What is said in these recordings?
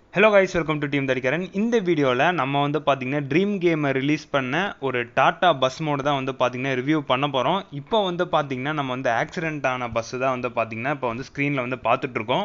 hello guys welcome to team Thadikaran இந்த வீடியோவில் நம்ம வந்து பார்த்தீங்கன்னா ட்ரீம் கேமை ரிலீஸ் பண்ண ஒரு டாட்டா பஸ் மோடு தான் வந்து பார்த்தீங்கன்னா ரிவ்யூ பண்ண போகிறோம் இப்போ வந்து பார்த்தீங்கன்னா நம்ம வந்து ஆக்சிடென்ட் ஆன பஸ்ஸு தான் வந்து பார்த்தீங்கன்னா இப்போ வந்து ஸ்க்ரீனில் வந்து பார்த்துட்ருக்கோம்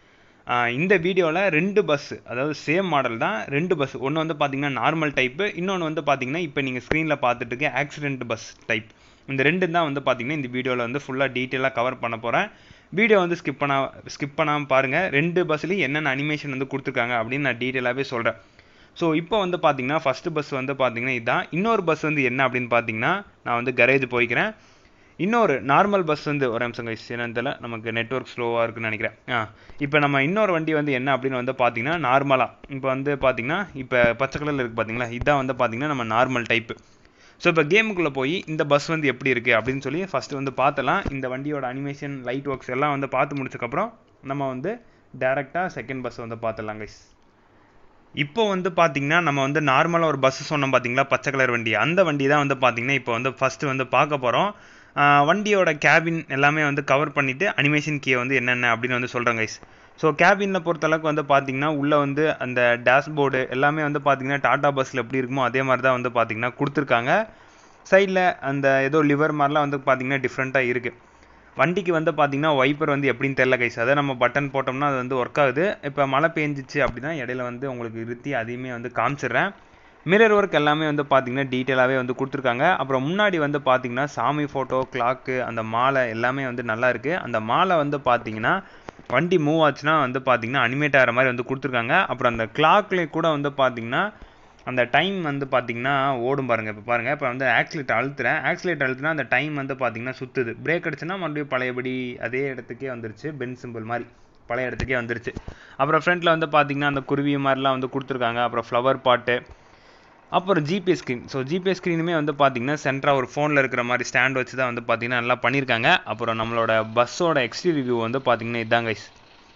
இந்த வீடியோவில் ரெண்டு பஸ்ஸு அதாவது சேம் மாடல் தான் ரெண்டு பஸ் ஒன்று வந்து பார்த்தீங்கன்னா நார்மல் டைப்பு இன்னொன்று வந்து பார்த்தீங்கன்னா இப்போ நீங்கள் ஸ்க்ரீனில் பார்த்துட்டு இருக்க ஆக்சிடென்ட் பஸ் டைப் இந்த ரெண்டு தான் வந்து பார்த்தீங்கன்னா இந்த வீடியோவில் வந்து ஃபுல்லாக டீட்டெயிலாக கவர் பண்ண போகிறேன் வீடியோ வந்து ஸ்கிப் பண்ண ஸ்கிப் பண்ணாமல் பாருங்கள் ரெண்டு பஸ்லேயும் என்னென்ன அனிமேஷன் வந்து கொடுத்துருக்காங்க அப்படின்னு நான் டீட்டெயிலாகவே சொல்கிறேன் ஸோ இப்போ வந்து பார்த்தீங்கன்னா ஃபஸ்ட்டு பஸ் வந்து பார்த்தீங்கன்னா இதுதான் இன்னொரு பஸ் வந்து என்ன அப்படின்னு பார்த்தீங்கன்னா நான் வந்து கரேஜ் போய்க்கிறேன் இன்னொரு நார்மல் பஸ் வந்து ஒரு நிமிஷம் கைஸ் என்னதில் நமக்கு நெட்ஒர்க் ஸ்லோவாக இருக்குன்னு நினைக்கிறேன் ஆ இப்போ நம்ம இன்னொரு வண்டி வந்து என்ன அப்படின்னு வந்து பார்த்தீங்கன்னா நார்மலாக இப்போ வந்து பார்த்தீங்கன்னா இப்போ பச்சை கலரில் இருக்குது பார்த்தீங்களா இதான் வந்து பார்த்தீங்கன்னா நம்ம நார்மல் டைப்பு ஸோ இப்போ கேமுக்குள்ளே போய் இந்த பஸ் வந்து எப்படி இருக்குது அப்படின்னு சொல்லி ஃபஸ்ட்டு வந்து பார்த்தலாம் இந்த வண்டியோட அனிமேஷன் லைட் ஒர்க்ஸ் எல்லாம் வந்து பார்த்து முடிச்சக்கப்புறம் நம்ம வந்து டேரெக்டாக செகண்ட் பஸ் வந்து பார்த்துடலாம் கைஸ் இப்போ வந்து பார்த்தீங்கன்னா நம்ம வந்து நார்மலாக ஒரு பஸ் சொன்னோம் பார்த்தீங்களா பச்சை கலர் வண்டி அந்த வண்டி தான் வந்து பார்த்தீங்கன்னா இப்போ வந்து ஃபஸ்ட்டு வந்து பார்க்க போகிறோம் வண்டியோட கேபின் எல்லாமே வந்து கவர் பண்ணிவிட்டு அனிமேஷன் கீயை வந்து என்னென்ன அப்படின்னு வந்து சொல்கிறேன் கைஸ் ஸோ கேபினில் பொறுத்தளவுக்கு வந்து பார்த்தீங்கன்னா உள்ளே வந்து அந்த டேஷ்போர்டு எல்லாமே வந்து பார்த்தீங்கன்னா டாட்டா பஸ்ஸில் எப்படி இருக்குமோ அதே மாதிரி தான் வந்து பார்த்தீங்கன்னா கொடுத்துருக்காங்க சைடில் அந்த ஏதோ லிவர் மாதிரிலாம் வந்து பார்த்தீங்கன்னா டிஃப்ரெண்ட்டாக இருக்குது வண்டிக்கு வந்து பார்த்தீங்கன்னா வைப்பர் வந்து எப்படின்னு தெரில கைஸ் அதை நம்ம பட்டன் போட்டோம்னா அது வந்து ஒர்க் ஆகுது இப்போ மழை பெஞ்சிச்சு அப்படின்னா இடையில வந்து உங்களுக்கு இருத்தி அதையுமே வந்து காமிச்சிடுறேன் மிரர் ஒர்க் எல்லாமே வந்து பார்த்தீங்கன்னா டீட்டெயிலாகவே வந்து கொடுத்துருக்காங்க அப்புறம் முன்னாடி வந்து பார்த்தீங்கன்னா சாமி ஃபோட்டோ கிளாக்கு அந்த மாலை எல்லாமே வந்து நல்லா இருக்குது அந்த மாலை வந்து பார்த்தீங்கன்னா வண்டி மூவ் ஆச்சுன்னா வந்து பார்த்தீங்கன்னா அனிமேட் ஆகிற மாதிரி வந்து கொடுத்துருக்காங்க அப்புறம் அந்த கிளாக்லேயே கூட வந்து பார்த்தீங்கன்னா அந்த டைம் வந்து பார்த்தீங்கன்னா ஓடும் பாருங்கள் இப்போ பாருங்கள் இப்போ வந்து ஆக்சிலேட் அழுத்துறேன் ஆக்சிலேட் அழுத்துனா அந்த டைம் வந்து பார்த்தீங்கன்னா சுற்றுது பிரேக் அடிச்சுன்னா மறுபடியும் பழையபடி அதே இடத்துக்கே வந்துருச்சு பென் சிம்பிள் மாதிரி பழைய இடத்துக்கே வந்துருச்சு அப்புறம் ஃப்ரண்ட்டில் வந்து பார்த்தீங்கன்னா அந்த குருவி மாதிரிலாம் வந்து கொடுத்துருக்காங்க அப்புறம் ஃப்ளவர் பாட்டு அப்புறம் ஜிபிஎஸ் ஸ்க்ரீன் ஸோ ஜிபிஎஸ் ஸ்க்ரீனுமே வந்து பார்த்தீங்கன்னா சென்டராக ஒரு ஃபோனில் இருக்கிற மாதிரி ஸ்டாண்ட் வச்சு தான் வந்து பார்த்தீங்கன்னா நல்லா பண்ணியிருக்காங்க அப்புறம் நம்மளோட பஸ்ஸோட எக்ஸ்டி ரிவ்யூ வந்து பார்த்தீங்கன்னா இதாங்க கைஸ்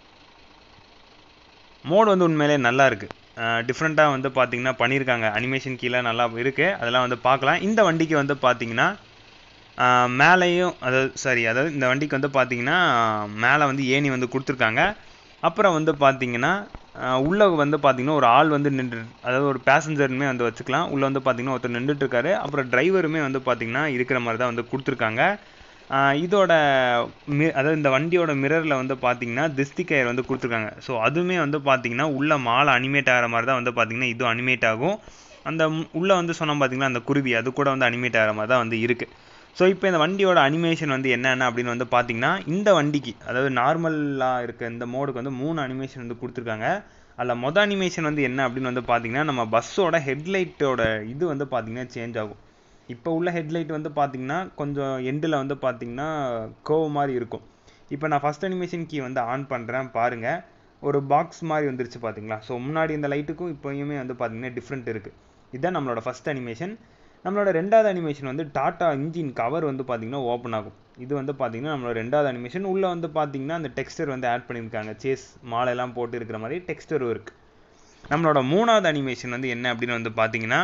மோடு வந்து உண்மையிலே நல்லா இருக்குது டிஃப்ரெண்ட்டாக வந்து பார்த்தீங்கன்னா பண்ணியிருக்காங்க அனிமேஷன் கீழே நல்லா இருக்குது அதெல்லாம் வந்து பார்க்கலாம் இந்த வண்டிக்கு வந்து பார்த்தீங்கன்னா மேலேயும் அதாவது சாரி அதாவது இந்த வண்டிக்கு வந்து பார்த்தீங்கன்னா மேலே வந்து ஏணி வந்து கொடுத்துருக்காங்க அப்புறம் வந்து பார்த்தீங்கன்னா உள்ளே வந்து பார்த்தீங்கன்னா ஒரு ஆள் வந்து நின்று அதாவது ஒரு பேசஞ்சருமே வந்து வச்சுக்கலாம் உள்ளே வந்து பார்த்தீங்கன்னா ஒருத்தர் நின்றுட்டுருக்காரு அப்புறம் டிரைவருமே வந்து பார்த்தீங்கன்னா இருக்கிற மாதிரி தான் வந்து கொடுத்துருக்காங்க இதோட மி அதாவது இந்த வண்டியோட மிரரில் வந்து பார்த்தீங்கன்னா திஸ்தி கயர் வந்து கொடுத்துருக்காங்க ஸோ அதுவுமே வந்து பார்த்தீங்கன்னா உள்ள மாலை அனிமேட் ஆகிற மாதிரி தான் வந்து பார்த்தீங்கன்னா இதுவும் அனிமேட் ஆகும் அந்த உள்ளே வந்து சொன்னோம் பார்த்தீங்கன்னா அந்த குருவி அது கூட வந்து அனிமேட் ஆகிற மாதிரி தான் வந்து இருக்குது ஸோ இப்போ இந்த வண்டியோட அனிமேஷன் வந்து என்னென்ன அப்படின்னு வந்து பார்த்தீங்கன்னா இந்த வண்டிக்கு அதாவது நார்மலாக இருக்க இந்த மோடுக்கு வந்து மூணு அனிமேஷன் வந்து கொடுத்துருக்காங்க அதில் மொதல் அனிமேஷன் வந்து என்ன அப்படின்னு வந்து பார்த்தீங்கன்னா நம்ம பஸ்ஸோட ஹெட்லைட்டோட இது வந்து பார்த்தீங்கன்னா சேஞ்ச் ஆகும் இப்போ உள்ள ஹெட்லைட் வந்து பார்த்தீங்கன்னா கொஞ்சம் எண்டில் வந்து பார்த்தீங்கன்னா கோவ மாதிரி இருக்கும் இப்போ நான் ஃபஸ்ட் அனிமேஷன் கீ வந்து ஆன் பண்ணுறேன் பாருங்கள் ஒரு பாக்ஸ் மாதிரி வந்துருச்சு பார்த்தீங்களா ஸோ முன்னாடி இந்த லைட்டுக்கும் இப்போயுமே வந்து பார்த்தீங்கன்னா டிஃப்ரெண்ட் இருக்குது இதுதான் நம்மளோட ஃபஸ்ட் அனிமேஷன் நம்மளோட ரெண்டாவது அனிமேஷன் வந்து டாட்டா இன்ஜின் கவர் வந்து பார்த்தீங்கன்னா ஓப்பன் ஆகும் இது வந்து பார்த்தீங்கன்னா நம்மளோட ரெண்டாவது அனிமேஷன் உள்ளே வந்து பார்த்தீங்கன்னா அந்த டெக்ஸ்டர் வந்து ஆட் பண்ணியிருக்காங்க சேஸ் மாலையெல்லாம் போட்டு இருக்கிற மாதிரி டெக்ஸ்டரும் இருக்குது நம்மளோட மூணாவது அனிமேஷன் வந்து என்ன அப்படின்னு வந்து பார்த்தீங்கன்னா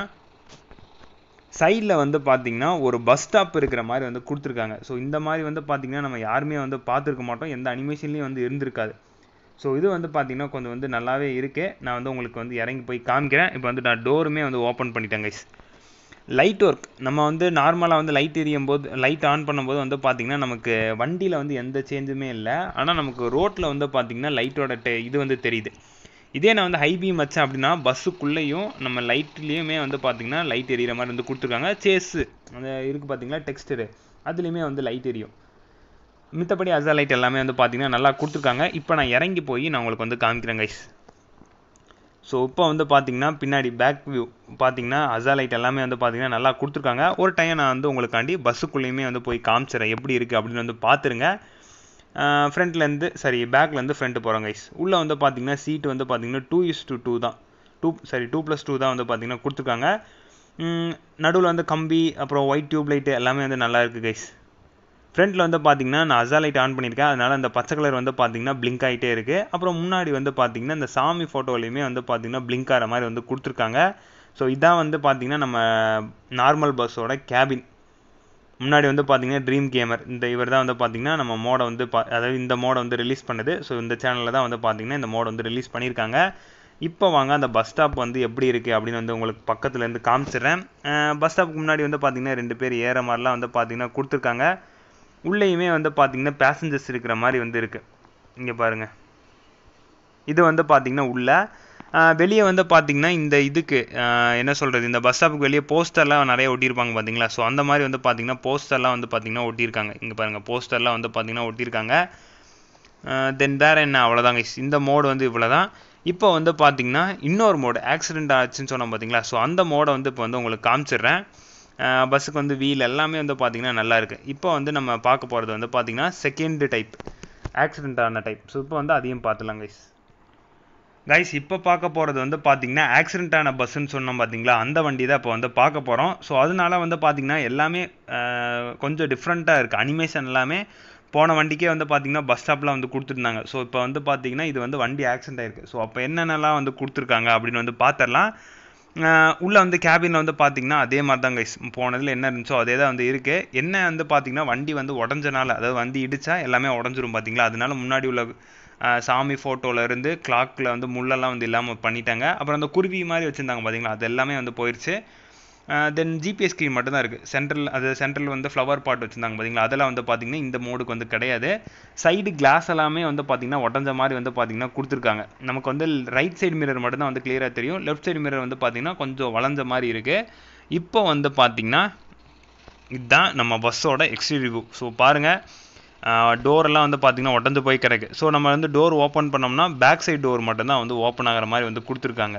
சைடில் வந்து பார்த்தீங்கன்னா ஒரு பஸ் ஸ்டாப் இருக்கிற மாதிரி வந்து கொடுத்துருக்காங்க ஸோ இந்த மாதிரி வந்து பார்த்தீங்கன்னா நம்ம யாருமே வந்து பார்த்துருக்க மாட்டோம் எந்த அனிமேஷன்லேயும் வந்து இருந்திருக்காது ஸோ இது வந்து பார்த்தீங்கன்னா கொஞ்சம் வந்து நல்லாவே இருக்குது நான் வந்து உங்களுக்கு வந்து இறங்கி போய் காமிக்கிறேன் இப்போ வந்து நான் டோருமே வந்து ஓப்பன் பண்ணிட்டேன் கைஸ் லைட் ஒர்க் நம்ம வந்து நார்மலாக வந்து லைட் எரியும் போது லைட் ஆன் பண்ணும்போது வந்து பார்த்திங்கன்னா நமக்கு வண்டியில் வந்து எந்த சேஞ்சுமே இல்லை ஆனால் நமக்கு ரோட்டில் வந்து பார்த்திங்கன்னா லைட்டோட டெ இது வந்து தெரியுது இதே நான் வந்து ஹை பீம் வச்சேன் அப்படின்னா பஸ்ஸுக்குள்ளேயும் நம்ம லைட்லேயுமே வந்து பார்த்திங்கன்னா லைட் எரியிற மாதிரி வந்து கொடுத்துருக்காங்க சேஸு அந்த இருக்குது பார்த்தீங்களா டெக்ஸ்டரு அதுலேயுமே வந்து லைட் எரியும் மித்தபடி அசா லைட் எல்லாமே வந்து பார்த்திங்கன்னா நல்லா கொடுத்துருக்காங்க இப்போ நான் இறங்கி போய் நான் உங்களுக்கு வந்து காமிக்கிறேன் கைஸ் ஸோ இப்போ வந்து பார்த்தீங்கன்னா பின்னாடி பேக் வியூ பார்த்தீங்கன்னா அசா லைட் எல்லாமே வந்து பார்த்தீங்கன்னா நல்லா கொடுத்துருக்காங்க ஒரு டைம் நான் வந்து உங்களுக்காண்டி பஸ்ஸுக்குள்ளேயுமே வந்து போய் காமிச்சிடறேன் எப்படி இருக்குது அப்படின்னு வந்து பார்த்துருங்க ஃப்ரண்ட்லேருந்து சரி பேக்லேருந்து ஃப்ரண்ட்டு போகிறோம் கைஸ் உள்ளே வந்து பார்த்தீங்கன்னா சீட்டு வந்து பார்த்தீங்கன்னா டூ இஸ் டூ டூ தான் டூ சரி டூ ப்ளஸ் டூ தான் வந்து பார்த்தீங்கன்னா கொடுத்துருக்காங்க நடுவில் வந்து கம்பி அப்புறம் ஒயிட் டியூப் லைட்டு எல்லாமே வந்து நல்லா இருக்குது கைஸ் ஃப்ரண்ட்டில் வந்து பார்த்தீங்கன்னா நான் அசா லைட் ஆன் பண்ணியிருக்கேன் அதனால் அந்த பச்சை கலர் வந்து பார்த்தீங்கன்னா பிளிங்க் ஆகிட்டே இருக்குது அப்புறம் முன்னாடி வந்து பார்த்தீங்கன்னா இந்த சாமி ஃபோட்டோலையுமே வந்து பார்த்தீங்கன்னா பிளிங்க் ஆகிற மாதிரி வந்து கொடுத்துருக்காங்க ஸோ இதான் வந்து பார்த்தீங்கன்னா நம்ம நார்மல் பஸ்ஸோட கேபின் முன்னாடி வந்து பார்த்தீங்கன்னா ட்ரீம் கேமர் இந்த இவர் தான் வந்து பார்த்தீங்கன்னா நம்ம மோடை வந்து பா அதாவது இந்த மோடை வந்து ரிலீஸ் பண்ணுது ஸோ இந்த சேனலில் தான் வந்து பார்த்தீங்கன்னா இந்த மோடை வந்து ரிலீஸ் பண்ணியிருக்காங்க இப்போ வாங்க அந்த பஸ் ஸ்டாப் வந்து எப்படி இருக்குது அப்படின்னு வந்து உங்களுக்கு பக்கத்துலேருந்து காமிச்சிடுறேன் பஸ் ஸ்டாப்புக்கு முன்னாடி வந்து பார்த்தீங்கன்னா ரெண்டு பேர் ஏற மாதிரிலாம் வந்து பார்த்தீங்கன்னா கொடுத்துருக்காங்க உள்ளேயுமே வந்து பார்த்தீங்கன்னா பேசஞ்சர்ஸ் இருக்கிற மாதிரி வந்து இருக்குது இங்கே பாருங்கள் இது வந்து பார்த்தீங்கன்னா உள்ள வெளியே வந்து பார்த்தீங்கன்னா இந்த இதுக்கு ஆஹ் என்ன சொல்கிறது இந்த பஸ் ஸ்டாப்புக்கு வெளியே போஸ்டர்லாம் நிறைய ஒட்டியிருப்பாங்க பார்த்தீங்களா ஸோ அந்த மாதிரி வந்து பார்த்தீங்கன்னா போஸ்டர்லாம் வந்து பார்த்தீங்கன்னா ஒட்டியிருக்காங்க இங்கே பாருங்கள் போஸ்டர்லாம் வந்து பார்த்தீங்கன்னா ஒட்டியிருக்காங்க தென் வேறு என்ன அவ்வளோதாங்க இந்த மோடு வந்து இவ்வளோ தான் இப்போ வந்து பார்த்தீங்கன்னா இன்னொரு மோடு ஆக்சிடென்ட் ஆச்சுன்னு சொன்னோம் பார்த்தீங்களா ஸோ அந்த மோடை வந்து இப்போ வந்து உங்களுக்கு காமிச்சிடுறேன் பஸ்ஸுக்கு வந்து வீல் எல்லாமே வந்து பார்த்தீங்கன்னா நல்லா இருக்குது இப்போ வந்து நம்ம பார்க்க போகிறது வந்து பார்த்தீங்கன்னா செகண்ட் டைப் ஆக்சிடென்ட் ஆன டைப் ஸோ இப்போ வந்து அதையும் பார்த்துலாம் கைஸ் கைஸ் இப்போ பார்க்க போகிறது வந்து பார்த்தீங்கன்னா ஆக்சிடென்ட் ஆன பஸ்ஸுன்னு சொன்னோம் பார்த்தீங்களா அந்த வண்டி தான் இப்போ வந்து பார்க்க போகிறோம் ஸோ அதனால வந்து பார்த்தீங்கன்னா எல்லாமே ஆஹ், கொஞ்சம் டிஃப்ரெண்ட்டாக இருக்குது அனிமேஷன் எல்லாமே போன வண்டிக்கே வந்து பார்த்தீங்கன்னா பஸ் ஸ்டாப்பில் வந்து கொடுத்துருந்தாங்க ஸோ இப்போ வந்து பார்த்தீங்கன்னா இது வந்து வண்டி ஆக்சிடென்ட் ஆயிருக்கு ஸோ அப்போ என்னென்னலாம் வந்து கொடுத்துருக்காங்க அப்படின்னு வந்து பார்த்துடலாம் உள்ளே வந்து கேபினில் வந்து பார்த்தீங்கன்னா அதே மாதிரி தான் கைஸ் போனதில் என்ன இருந்துச்சோ அதே தான் வந்து இருக்குது என்ன வந்து பார்த்தீங்கன்னா வண்டி வந்து உடஞ்சனால அதாவது வண்டி இடிச்சா எல்லாமே உடஞ்சிரும் பார்த்தீங்களா அதனால முன்னாடி உள்ள ஆஹ், சாமி ஃபோட்டோவில் இருந்து கிளாக்கில் வந்து முள்ளெல்லாம் வந்து இல்லாமல் பண்ணிட்டாங்க அப்புறம் அந்த குருவி மாதிரி வச்சுருந்தாங்க பார்த்தீங்களா அது எல்லாமே வந்து போயிடுச்சு தென் ஜிபிஎஸ் ஸ்க்ரீன் மட்டும் தான் இருக்குது சென்ட்ரல் அது சென்ட்ரல் வந்து ஃப்ளவர் பாட் வச்சுருந்தாங்க பார்த்தீங்களா அதெல்லாம் வந்து பார்த்தீங்கன்னா இந்த மோடுக்கு வந்து கிடையாது சைடு கிளாஸ் எல்லாமே வந்து பார்த்தீங்கன்னா உடஞ்ச மாதிரி வந்து பார்த்தீங்கன்னா கொடுத்துருக்காங்க நமக்கு வந்து ரைட் சைடு மிரர் மட்டும் தான் வந்து கிளியராக தெரியும் லெஃப்ட் சைடு மிரர் வந்து பார்த்தீங்கன்னா கொஞ்சம் வளைஞ்ச மாதிரி இருக்குது இப்போ வந்து பார்த்தீங்கன்னா இதுதான் நம்ம பஸ்ஸோட எக்ஸ்டீரியர் ஸோ பாருங்கள் டோரெல்லாம் வந்து பார்த்தீங்கன்னா உடஞ்சு போய் கிடக்கு ஸோ நம்ம வந்து டோர் ஓப்பன் பண்ணோம்னா பேக் சைடு டோர் மட்டும்தான் வந்து ஓப்பன் ஆகிற மாதிரி வந்து கொடுத்துருக்காங்க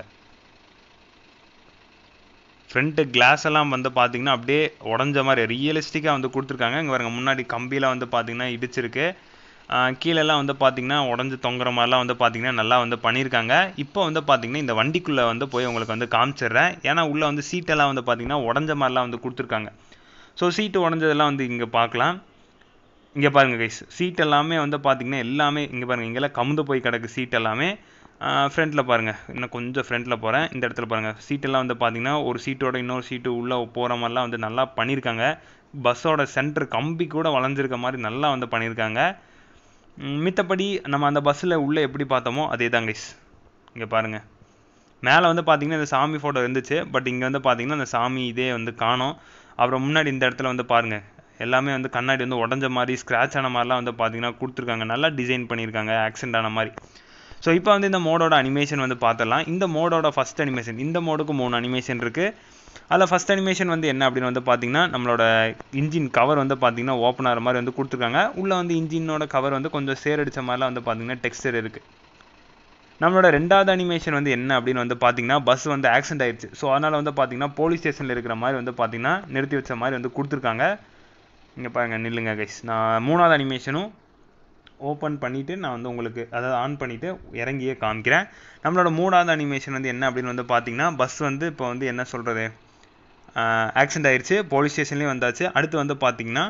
ஃப்ரண்ட்டு கிளாஸ் எல்லாம் வந்து பார்த்தீங்கன்னா அப்படியே உடஞ்ச மாதிரி ரியலிஸ்டிக்காக வந்து கொடுத்துருக்காங்க இங்கே பாருங்க முன்னாடி கம்பியெலாம் வந்து பார்த்தீங்கன்னா இடிச்சிருக்கு ஆஹ் கீழெல்லாம் வந்து பார்த்தீங்கன்னா உடஞ்சு தொங்குற மாதிரிலாம் வந்து பார்த்தீங்கன்னா நல்லா வந்து பண்ணியிருக்காங்க இப்போ வந்து பார்த்தீங்கன்னா இந்த வண்டிக்குள்ளே வந்து போய் உங்களுக்கு வந்து காமிச்சிடுறேன் ஏன்னா உள்ளே வந்து சீட்டெல்லாம் வந்து பார்த்தீங்கன்னா உடஞ்ச மாதிரிலாம் வந்து கொடுத்துருக்காங்க ஸோ சீட்டு உடஞ்சதெல்லாம் வந்து இங்கே பார்க்கலாம் இங்கே பாருங்கள் கைஸ் சீட் எல்லாமே வந்து பார்த்தீங்கன்னா எல்லாமே இங்கே பாருங்கள் இங்கெல்லாம் கமுந்து போய் கிடக்கு சீட் எல்லாமே ஃப்ரண்ட்டில் பாருங்கள் இன்னும் கொஞ்சம் ஃப்ரண்ட்டில் போகிறேன் இந்த இடத்துல பாருங்கள் சீட்டெல்லாம் வந்து பார்த்தீங்கன்னா ஒரு சீட்டோட இன்னொரு சீட்டு உள்ளே போகிற மாதிரிலாம் வந்து நல்லா பண்ணியிருக்காங்க பஸ்ஸோட சென்டர் கம்பி கூட வளைஞ்சிருக்க மாதிரி நல்லா வந்து பண்ணியிருக்காங்க ம், மித்தபடி நம்ம அந்த பஸ்ஸில் உள்ளே எப்படி பார்த்தோமோ அதே தான் கைஸ் இங்கே பாருங்கள் மேலே வந்து பார்த்தீங்கன்னா இந்த சாமி ஃபோட்டோ இருந்துச்சு பட் இங்கே வந்து பார்த்தீங்கன்னா அந்த சாமி இதே வந்து காணோம் அப்புறம் முன்னாடி இந்த இடத்துல வந்து பாருங்கள் எல்லாமே வந்து கண்ணாடி வந்து உடஞ்ச மாதிரி ஸ்க்ராட்ச் ஆன மாதிரிலாம் வந்து பார்த்தீங்கன்னா கொடுத்துருக்காங்க நல்லா டிசைன் பண்ணியிருக்காங்க ஆக்சிடென்ட் ஆன மாதிரி ஸோ இப்போ வந்து இந்த மோடோட அனிமேஷன் வந்து பார்த்துடலாம் இந்த மோடோட ஃபஸ்ட் அனிமேஷன் இந்த மோடுக்கு மூணு அனிமேஷன் இருக்குது அதில் ஃபஸ்ட் அனிமேஷன் வந்து என்ன அப்படின்னு வந்து பார்த்தீங்கன்னா நம்மளோட இன்ஜின் கவர் வந்து பார்த்தீங்கன்னா ஓப்பன் ஆகிற மாதிரி வந்து கொடுத்துருக்காங்க உள்ளே வந்து இன்ஜினோட கவர் வந்து கொஞ்சம் சேரடிச்ச மாதிரிலாம் வந்து பார்த்தீங்கன்னா டெக்ஸ்டர் இருக்குது நம்மளோட ரெண்டாவது அனிமேஷன் வந்து என்ன அப்படின்னு வந்து பார்த்தீங்கன்னா பஸ் வந்து ஆக்சிடென்ட் ஆயிடுச்சு ஸோ அதனால் வந்து பார்த்தீங்கன்னா போலீஸ் ஸ்டேஷனில் இருக்கிற மாதிரி வந்து பார்த்தீங்கன்னா நிறுத்தி வச்ச மாதிரி வந்து கொடுத்துருக்காங்க இங்கே பாருங்க நில்லுங்க கைஸ் நான் மூணாவது அனிமேஷனும் ஓப்பன் பண்ணிவிட்டு நான் வந்து உங்களுக்கு அதாவது ஆன் பண்ணிவிட்டு இறங்கியே காமிக்கிறேன் நம்மளோட மூணாவது அனிமேஷன் வந்து என்ன அப்படின்னு வந்து பார்த்தீங்கன்னா பஸ் வந்து இப்போ வந்து என்ன சொல்கிறது ஆக்சிடென்ட் ஆயிடுச்சு போலீஸ் ஸ்டேஷன்லேயும் வந்தாச்சு அடுத்து வந்து பார்த்தீங்கன்னா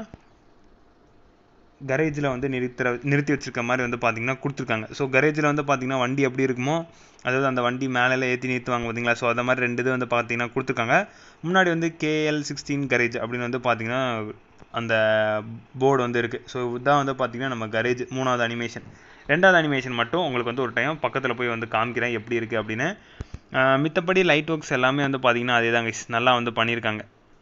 கரேஜில் வந்து நிறுத்துற நிறுத்தி வச்சிருக்க மாதிரி வந்து பார்த்தீங்கன்னா கொடுத்துருக்காங்க ஸோ கரேஜில் வந்து பார்த்தீங்கன்னா வண்டி எப்படி இருக்குமோ அதாவது அந்த வண்டி மேலே ஏற்றி நிறுத்துவாங்க பார்த்தீங்களா ஸோ அந்த மாதிரி ரெண்டு இது வந்து பார்த்தீங்கன்னா கொடுத்துருக்காங்க முன்னாடி வந்து கேஎல் சிக்ஸ்டீன் கரேஜ் அப்படின்னு வந்து பார்த்தீங்கன்னா அந்த போர்டு வந்து இருக்குது ஸோ இதுதான் வந்து பார்த்தீங்கன்னா நம்ம கரேஜ் மூணாவது அனிமேஷன் ரெண்டாவது அனிமேஷன் மட்டும் உங்களுக்கு வந்து ஒரு டைம் பக்கத்தில் போய் வந்து காமிக்கிறேன் எப்படி இருக்குது அப்படின்னு ஆஹ் மித்தபடி லைட் ஒர்க்ஸ் எல்லாமே வந்து பார்த்தீங்கன்னா அதே தான் நல்லா வந்து பண்ணியிருக்காங்க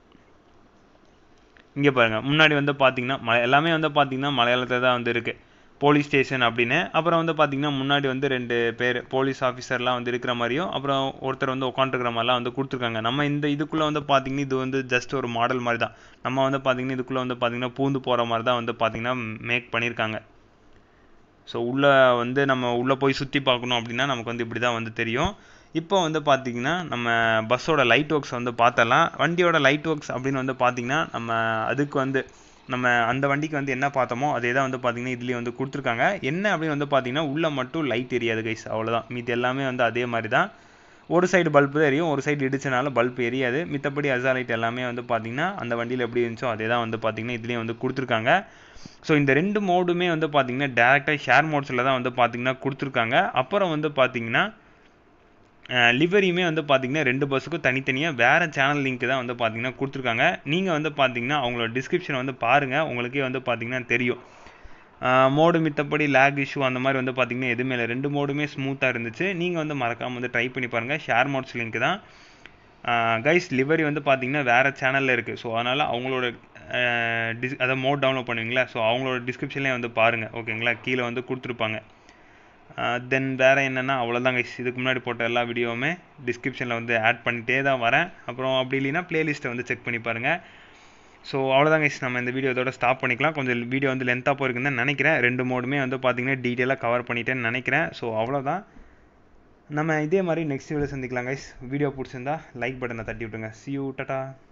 இங்கே பாருங்க முன்னாடி வந்து பார்த்தீங்கன்னா ம எல்லாமே வந்து பார்த்தீங்கன்னா மலையாளத்தில் தான் வந்து இருக்குது போலீஸ் ஸ்டேஷன் அப்படின்னு அப்புறம் வந்து பார்த்தீங்கன்னா முன்னாடி வந்து ரெண்டு பேர் போலீஸ் ஆஃபீஸர்லாம் வந்து இருக்கிற மாதிரியும் அப்புறம் ஒருத்தர் வந்து உட்காந்துருக்கிற மாதிரிலாம் வந்து கொடுத்துருக்காங்க நம்ம இந்த இதுக்குள்ளே வந்து பார்த்தீங்கன்னா இது வந்து ஜஸ்ட் ஒரு மாடல் மாதிரி தான் நம்ம வந்து பார்த்தீங்கன்னா இதுக்குள்ளே வந்து பார்த்தீங்கன்னா பூந்து போகிற மாதிரி தான் வந்து பார்த்தீங்கன்னா மேக் பண்ணியிருக்காங்க ஸோ உள்ளே வந்து நம்ம உள்ளே போய் சுற்றி பார்க்கணும் அப்படின்னா நமக்கு வந்து இப்படி தான் வந்து தெரியும் இப்போ வந்து பார்த்தீங்கன்னா நம்ம பஸ்ஸோட லைட் ஒர்க்ஸ் வந்து பார்த்தலாம் வண்டியோட லைட் ஒர்க்ஸ் அப்படின்னு வந்து பார்த்தீங்கன்னா நம்ம அதுக்கு வந்து நம்ம அந்த வண்டிக்கு வந்து என்ன பார்த்தோமோ அதே தான் வந்து பார்த்தீங்கன்னா இதுலேயே வந்து கொடுத்துருக்காங்க என்ன அப்படின்னு வந்து பார்த்தீங்கன்னா உள்ளே மட்டும் லைட் எரியாது கைஸ் அவ்வளோதான் மீதி எல்லாமே வந்து அதே மாதிரி தான் ஒரு சைடு பல்பு தான் எரியும் ஒரு சைடு இடிச்சனால பல்ப் எரியாது மித்தபடி அசா லைட் எல்லாமே வந்து பார்த்தீங்கன்னா அந்த வண்டியில் எப்படி இருந்துச்சோ அதே தான் வந்து பார்த்தீங்கன்னா இதுலேயும் வந்து கொடுத்துருக்காங்க ஸோ இந்த ரெண்டு மோடுமே வந்து பார்த்தீங்கன்னா டேரெக்டாக ஷேர் மோட்ஸில் தான் வந்து பார்த்தீங்கன்னா கொடுத்துருக்காங்க அப்புறம் வந்து பார்த்தீங்கன்னா லிவரியுமே வந்து பார்த்தீங்கன்னா ரெண்டு பஸ்ஸுக்கும் தனித்தனியாக வேறு சேனல் லிங்க் தான் வந்து பார்த்தீங்கன்னா கொடுத்துருக்காங்க நீங்கள் வந்து பார்த்தீங்கன்னா அவங்களோட டிஸ்கிரிப்ஷன் வந்து பாருங்கள் உங்களுக்கே வந்து பார்த்தீங்கன்னா தெரியும் மோடு மித்தப்படி லேக் இஷ்யூ அந்த மாதிரி வந்து பார்த்தீங்கன்னா எதுவுமே இல்லை ரெண்டு மோடுமே ஸ்மூத்தாக இருந்துச்சு நீங்கள் வந்து மறக்காமல் வந்து ட்ரை பண்ணி பாருங்கள் ஷேர் மோட்ஸ் லிங்க் தான் கைஸ் லிவரி வந்து பார்த்தீங்கன்னா வேறு சேனலில் இருக்குது ஸோ அதனால் அவங்களோட டிஸ் அதை மோட் டவுன்லோட் பண்ணுவீங்களா ஸோ அவங்களோட டிஸ்கிரிப்ஷன்லேயே வந்து பாருங்கள் ஓகேங்களா கீழே வந்து கொடுத்துருப்பாங்க தென் வேறு என்னென்னா அவ்வளோதான் கைஸ் இதுக்கு முன்னாடி போட்ட எல்லா வீடியோவுமே டிஸ்கிரிப்ஷனில் வந்து ஆட் பண்ணிகிட்டே தான் வரேன் அப்புறம் அப்படி இல்லைன்னா ப்ளேலிஸ்ட்டை வந்து செக் பண்ணி பாருங்கள் ஸோ அவ்வளோதான் கைஸ் நம்ம இந்த வீடியோ இதோட ஸ்டாப் பண்ணிக்கலாம் கொஞ்சம் வீடியோ வந்து லென்த்தாக போயிருக்குன்னு தான் நினைக்கிறேன் ரெண்டு மோடுமே வந்து பார்த்தீங்கன்னா டீட்டெயிலாக கவர் பண்ணிட்டேன்னு நினைக்கிறேன் ஸோ அவ்வளோதான் நம்ம இதே மாதிரி நெக்ஸ்ட் வீடியோ சந்திக்கலாம் கைஸ் வீடியோ பிடிச்சிருந்தா லைக் பட்டனை தட்டி விட்டுங்க சி யூ டட்டா